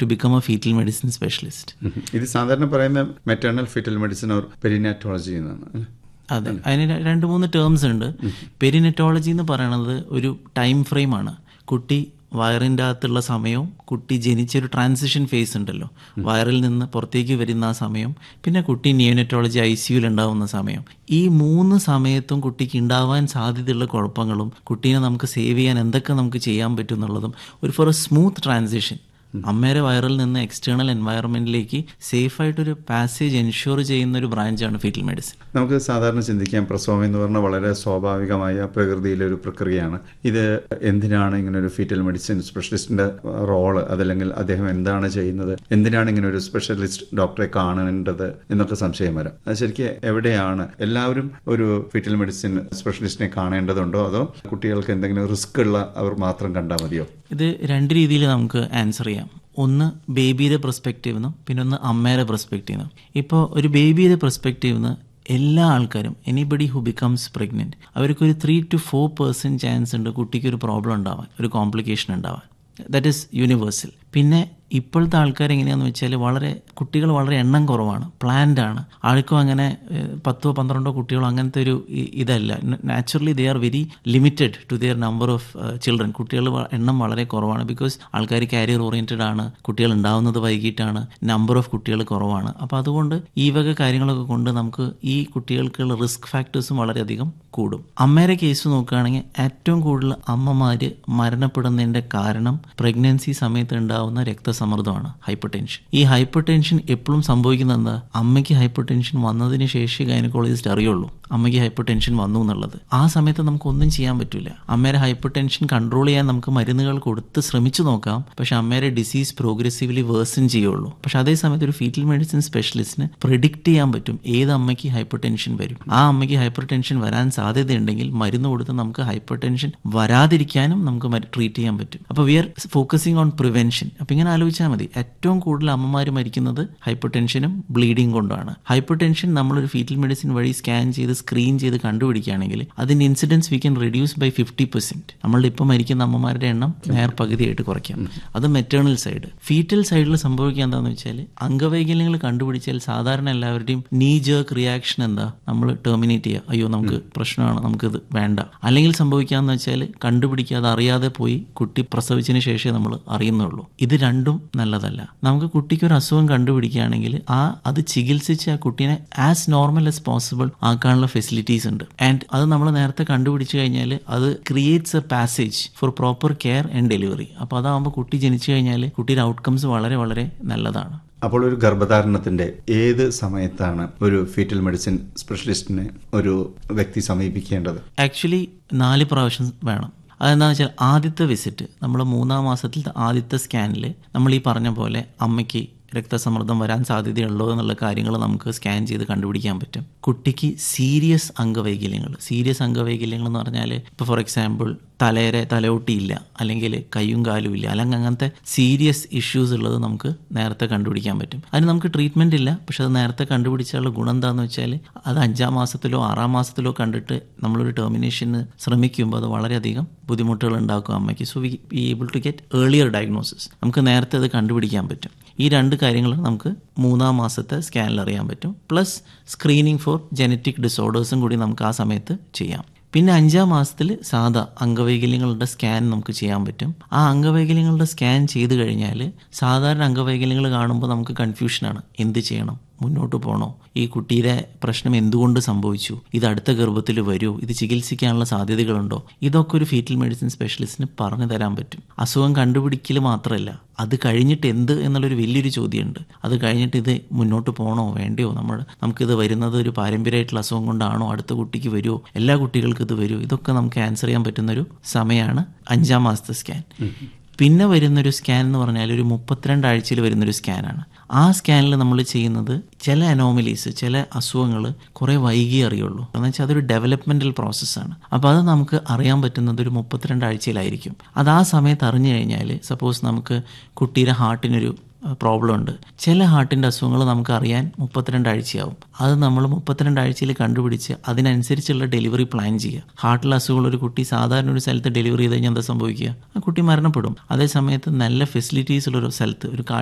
To become a fetal medicine specialist ഉം. ഇത് സാധാരണ പറയുന്ന maternal fetal medicine or perinatology എന്നാണ് അല്ലേ? അതെ അതിന് ര- രണ്ട് മൂന്ന് ടേംസ് ഉണ്ട് പെരിനെറ്റോളജി എന്ന് പറയണത് ഒരു ടൈം ഫ്രെയിമാണ് കുട്ടി വയറിൻ്റെ അകത്തുള്ള സമയവും കുട്ടി ജനിച്ചൊരു ട്രാൻസിഷൻ ഫേസ് ഉണ്ടല്ലോ വയറിൽ നിന്ന് പുറത്തേക്ക് വരുന്ന ആ സമയം പിന്നെ കുട്ടി നിയോനെറ്റോളജി ഐ സിയുയിൽ ഉണ്ടാവുന്ന സമയം ഈ മൂന്ന് സമയത്തും കുട്ടിക്ക് ഉണ്ടാവാൻ സാധ്യതയുള്ള കുഴപ്പങ്ങളും കുട്ടീനെ നമുക്ക് സേവ് ചെയ്യാൻ എന്തൊക്കെ നമുക്ക് ചെയ്യാൻ പറ്റും എന്നുള്ളതും ഒരു ഫോർ എ സ്മൂത്ത് ട്രാൻസിഷൻ അമ്മയുടെ വയറിൽ നിന്ന് എക്സ്റ്റേണൽ എൻവയറമെന്റിലേക്ക് സേഫ് ആയിട്ടൊരു പാസേജ് എൻഷുർ ചെയ്യുന്ന ഒരു ബ്രാഞ്ചാണ് ഫീറ്റൽ മെഡിസിൻ നമുക്ക് സാധാരണ ചിന്തിക്കാം പ്രസവം എന്ന് പറഞ്ഞാൽ വളരെ സ്വാഭാവികമായ പ്രകൃതിയിലെ ഒരു പ്രക്രിയയാണ് ഇത് എന്തിനാണ് ഇങ്ങനെ ഒരു ഫീറ്റൽ മെഡിസിൻ സ്പെഷ്യലിസ്റ്റിന്റെ റോള് അതല്ലെങ്കിൽ അദ്ദേഹം എന്താണ് ചെയ്യുന്നത് എന്തിനാണ് ഇങ്ങനെ ഒരു സ്പെഷ്യലിസ്റ്റ് ഡോക്ടറെ കാണേണ്ടത് എന്നൊക്കെ സംശയം വരാം അത് ശരിക്കും എവിടെയാണ് എല്ലാവരും ഒരു ഫീറ്റൽ മെഡിസിൻ സ്പെഷ്യലിസ്റ്റിനെ കാണേണ്ടതുണ്ടോ അതോ കുട്ടികൾക്ക് എന്തെങ്കിലും റിസ്ക് ഉള്ള അവർ മാത്രം കണ്ടാൽ മതിയോ ഇത് രണ്ട് രീതിയിൽ നമുക്ക് ആൻസർ ചെയ്യാം ഒന്ന് ബേബിയുടെ പെർസ്പെക്റ്റീവ് നിന്നും പിന്നെ ഒന്ന് അമ്മയുടെ പെർസ്പെക്റ്റീവ് നിന്നും ഇപ്പോൾ ഒരു ബേബിയുടെ പെർസ്പെക്റ്റീവ് നിന്ന് എല്ലാ ആൾക്കാരും എനിബഡി ഹു ബിക്കംസ് പ്രഗ്നൻറ്റ് അവർക്കൊരു three two four percent chance ഉണ്ട് കുട്ടിക്ക് ഒരു പ്രോബ്ലം ഉണ്ടാവാൻ ഒരു കോംപ്ലിക്കേഷൻ ഉണ്ടാവാൻ ദാറ്റ് ഈസ് യൂണിവേഴ്സൽ പിന്നെ ഇപ്പോഴത്തെ ആൾക്കാർ എങ്ങനെയാണെന്ന് വെച്ചാൽ വളരെ കുട്ടികൾ വളരെ എണ്ണം കുറവാണ് പ്ലാൻഡ് ആണ് ആൾക്കും അങ്ങനെ ഏഹ്, പത്തോ പന്ത്രണ്ടോ കുട്ടികളോ അങ്ങനത്തെ ഒരു ഇ- ഇതല്ല naturally they are very limited to their number of children കുട്ടികൾ വ- എണ്ണം വളരെ കുറവാണ് ബിക്കോസ് ആൾക്കാർ കാരിയർ ഓറിയൻറ്റഡ് ആണ് കുട്ടികൾ ഉണ്ടാവുന്നത് വൈകിട്ടാണ് നമ്പർ ഓഫ് കുട്ടികൾ കുറവാണ് അപ്പോൾ അതുകൊണ്ട് ഈ വക കാര്യങ്ങളൊക്കെ കൊണ്ട് നമുക്ക് ഈ കുട്ടികൾക്കുള്ള റിസ്ക് ഫാക്ടേഴ്സും വളരെയധികം കൂടും അമ്മയുടെ കേസ് നോക്കുകയാണെങ്കിൽ ഏറ്റവും കൂടുതൽ അമ്മമാര് മരണപ്പെടുന്നതിന്റെ കാരണം പ്രഗ്നൻസി സമയത്ത് ഉണ്ടാവുന്ന രക്തസമ്മർദ്ദമാണ് ഹൈപ്പർ ടെൻഷൻ ഈ ഹൈപ്പർ ടെൻഷൻ എപ്പോഴും സംഭവിക്കുന്നത് എന്താ അമ്മയ്ക്ക് ഹൈപ്പർ ടെൻഷൻ വന്നതിന് ശേഷം ഗൈനക്കോളജിസ്റ്റ് അറിയുള്ളൂ അമ്മയ്ക്ക് ഹൈപ്പർ ടെൻഷൻ വന്നു എന്നുള്ളത് ആ സമയത്ത് നമുക്ക് ഒന്നും ചെയ്യാൻ പറ്റില്ല അമ്മയുടെ ഹൈപ്പർ ടെൻഷൻ കൺട്രോൾ ചെയ്യാൻ നമുക്ക് മരുന്നുകൾ കൊടുത്ത് ശ്രമിച്ചു നോക്കാം പക്ഷെ അമ്മയുടെ ഡിസീസ് പ്രോഗ്രസീവ്ലി വേഴ്സൺ ചെയ്യുള്ളൂ പക്ഷെ അതേ സമയത്ത് ഒരു ഫീറ്റൽ മെഡിസിൻ സ്പെഷ്യലിസ്റ്റിന് പ്രിഡിക്റ്റ് ചെയ്യാൻ പറ്റും ഏത് അമ്മയ്ക്ക് ഹൈപ്പർ ടെൻഷൻ വരും ആ അമ്മയ്ക്ക് ഹൈപ്പർ ടെൻഷൻ വരാൻ സാധ്യതയുണ്ടെങ്കിൽ മരുന്ന് കൊടുത്ത് നമുക്ക് ഹൈപ്പർ ടെൻഷൻ വരാതിരിക്കാനും നമുക്ക് ട്രീറ്റ് ചെയ്യാൻ പറ്റും അപ്പോൾ we are focusing on prevention അപ്പോൾ ഇങ്ങനെ ആലോചിച്ചാൽ മതി ഏറ്റവും കൂടുതൽ അമ്മമാർ മരിക്കുന്നത് ഹൈപ്പർ ടെൻഷനും ബ്ലീഡിങ് കൊണ്ടാണ് ഹൈപ്പർ ടെൻഷൻ നമ്മളൊരു ഫീറ്റൽ മെഡിസിൻ വഴി സ്കാൻ ചെയ്ത് സ്ക്രീൻ ചെയ്ത് കണ്ടുപിടിക്കുകയാണെങ്കിൽ അതിന്റെ incidence we can reduce by fifty percent നമ്മളുടെ ഇപ്പം മരിക്കുന്ന അമ്മമാരുടെ എണ്ണം നേർ പകുതിയായിട്ട് കുറയ്ക്കാം അത് മെറ്റേണൽ സൈഡ് ഫീറ്റൽ സൈഡിൽ സംഭവിക്കുക എന്താണെന്ന് വെച്ചാൽ അംഗവൈകല്യങ്ങൾ കണ്ടുപിടിച്ചാൽ സാധാരണ എല്ലാവരുടെയും നീ ജേർക്ക് റിയാക്ഷൻ എന്താ നമ്മൾ ടെർമിനേറ്റ് ചെയ്യുക അയ്യോ നമുക്ക് പ്രശ്നമാണ് നമുക്കിത് വേണ്ട അല്ലെങ്കിൽ സംഭവിക്കാന്ന് വെച്ചാൽ കണ്ടുപിടിക്കാതെ അറിയാതെ പോയി കുട്ടി പ്രസവിച്ചതിന് ശേഷമേ നമ്മൾ അറിയുന്നുള്ളൂ ഇത് രണ്ടും നല്ലതല്ല നമുക്ക് കുട്ടിക്ക് ഒരു അസുഖം കണ്ടുപിടിക്കുകയാണെങ്കിൽ ആ അത് ചികിത്സിച്ച് ആ കുട്ടീനെ ആസ് നോർമൽ ആസ് പോസിബിൾ ആക്കാനുള്ള ഫെസിലിറ്റീസ് ഉണ്ട് ആൻഡ് അത് നമ്മൾ നേരത്തെ കണ്ടുപിടിച്ചു കഴിഞ്ഞാൽ അത് creates a passage for proper care and delivery അപ്പോൾ അതാകുമ്പോൾ കുട്ടി ജനിച്ചു കഴിഞ്ഞാൽ കുട്ടിയുടെ ഔട്ട്കംസ് വളരെ വളരെ നല്ലതാണ് അപ്പോൾ ഒരു ഗർഭധാരണത്തിന്റെ ഏത് സമയത്താണ് ഒരു ഫീറ്റൽ മെഡിസിൻ സ്പെഷ്യലിസ്റ്റിനെ ഒരു വ്യക്തി സമീപിക്കേണ്ടത് ആക്ച്വലി നാല് പ്രാവശ്യം വേണം അതെന്താണെന്ന് വെച്ചാൽ ആദ്യത്തെ വിസിറ്റ് നമ്മൾ മൂന്നാം മാസത്തിലത്തെ ആദ്യത്തെ സ്കാനിൽ നമ്മൾ ഈ പറഞ്ഞ പോലെ അമ്മയ്ക്ക് രക്തസമ്മർദ്ദം വരാൻ സാധ്യതയുള്ളോ എന്നുള്ള കാര്യങ്ങൾ നമുക്ക് സ്കാൻ ചെയ്ത് കണ്ടുപിടിക്കാൻ പറ്റും കുട്ടിക്ക് സീരിയസ് അംഗവൈകല്യങ്ങൾ സീരിയസ് അംഗവൈകല്യങ്ങൾ എന്ന് പറഞ്ഞാൽ ഇപ്പോൾ ഫോർ എക്സാമ്പിൾ തലയുടെ തലയൊട്ടിയില്ല അല്ലെങ്കിൽ കയ്യും കാലും ഇല്ല അല്ലെങ്കിൽ അങ്ങനത്തെ സീരിയസ് ഇഷ്യൂസ് ഉള്ളത് നമുക്ക് നേരത്തെ കണ്ടുപിടിക്കാൻ പറ്റും അതിന് നമുക്ക് ട്രീറ്റ്മെന്റ് ഇല്ല പക്ഷെ അത് നേരത്തെ കണ്ടുപിടിച്ചാലുള്ള ഗുണം എന്താണെന്ന് വെച്ചാൽ അത് അഞ്ചാം മാസത്തിലോ ആറാം മാസത്തിലോ കണ്ടിട്ട് നമ്മളൊരു ടെർമിനേഷന് ശ്രമിക്കുമ്പോൾ അത് വളരെയധികം ബുദ്ധിമുട്ടുകൾ ഉണ്ടാക്കും അമ്മയ്ക്ക് so we able to get earlier diagnosis നമുക്ക് നേരത്തെ അത് കണ്ടുപിടിക്കാൻ പറ്റും ഈ രണ്ട് കാര്യങ്ങൾ നമുക്ക് മൂന്നാം മാസത്തെ സ്കാനിൽ അറിയാൻ പറ്റും പ്ലസ് സ്ക്രീനിങ് ഫോർ ജനറ്റിക് ഡിസോർഡേഴ്സും കൂടി നമുക്ക് ആ സമയത്ത് ചെയ്യാം പിന്നെ അഞ്ചാം മാസത്തിൽ സാധാ അംഗവൈകല്യങ്ങളുടെ സ്കാൻ നമുക്ക് ചെയ്യാൻ പറ്റും ആ അംഗവൈകല്യങ്ങളുടെ സ്കാൻ ചെയ്ത് കഴിഞ്ഞാൽ സാധാരണ അംഗവൈകല്യങ്ങൾ കാണുമ്പോൾ നമുക്ക് കൺഫ്യൂഷനാണ് എന്ത് ചെയ്യണം മുന്നോട്ട് പോകണോ ഈ കുട്ടിയുടെ പ്രശ്നം എന്തുകൊണ്ട് സംഭവിച്ചു ഇത് അടുത്ത ഗർഭത്തിൽ വരുമോ ഇത് ചികിത്സിക്കാനുള്ള സാധ്യതകളുണ്ടോ ഇതൊക്കെ ഒരു ഫീറ്റൽ മെഡിസിൻ സ്പെഷ്യലിസ്റ്റിന് പറഞ്ഞു തരാൻ പറ്റും അസുഖം കണ്ടുപിടിക്കൽ മാത്രമല്ല അത് കഴിഞ്ഞിട്ട് എന്ത് എന്നുള്ളൊരു വലിയൊരു ചോദ്യമുണ്ട് അത് കഴിഞ്ഞിട്ട് ഇത് മുന്നോട്ട് പോകണോ വേണ്ടയോ നമ്മൾ നമുക്കിത് വരുന്നത് ഒരു പാരമ്പര്യമായിട്ടുള്ള അസുഖം കൊണ്ടാണോ അടുത്ത കുട്ടിക്ക് വരുമോ എല്ലാ കുട്ടികൾക്കും ഇത് വരുമോ ഇതൊക്കെ നമുക്ക് ആൻസർ ചെയ്യാൻ പറ്റുന്നൊരു സമയമാണ് അഞ്ചാം മാസത്തെ സ്കാൻ പിന്നെ വരുന്നൊരു സ്കാൻ എന്ന് പറഞ്ഞാൽ ഒരു മുപ്പത്തിരണ്ട് ആഴ്ചയിൽ വരുന്നൊരു സ്കാനാണ് ആ സ്കാനിൽ നമ്മൾ ചെയ്യുന്നത് ചില അനോമലീസ് ചില അസുഖങ്ങൾ കുറേ വൈകി അറിയുള്ളൂ എന്ന് വെച്ചാൽ അതൊരു ഡെവലപ്മെൻറ്റൽ പ്രോസസ്സാണ് അപ്പോൾ അത് നമുക്ക് അറിയാൻ പറ്റുന്നത് ഒരു മുപ്പത്തിരണ്ട് ആഴ്ചയിലായിരിക്കും അത് ആ സമയത്ത് അറിഞ്ഞു കഴിഞ്ഞാൽ സപ്പോസ് നമുക്ക് കുട്ടിയുടെ ഹാർട്ടിനൊരു പ്രോബ്ലം ഉണ്ട് ചില ഹാർട്ടിൻ്റെ അസുഖങ്ങൾ നമുക്ക് അറിയാൻ മുപ്പത്തിരണ്ട് ആഴ്ചയാവും അത് നമ്മൾ മുപ്പത്തിരണ്ട് ആഴ്ചയിൽ കണ്ടുപിടിച്ച് അതിനനുസരിച്ചുള്ള ഡെലിവറി പ്ലാൻ ചെയ്യുക ഹാർട്ടിലെ അസുഖമുള്ള ഒരു കുട്ടി സാധാരണ ഒരു സ്ഥലത്ത് ഡെലിവറി ചെയ്ത് കഴിഞ്ഞാൽ എന്താ സംഭവിക്കുക ആ കുട്ടി മരണപ്പെടും അതേ സമയത്ത് നല്ല ഫെസിലിറ്റീസ് ഉള്ള ഒരു സ്ഥലത്ത് ഒരു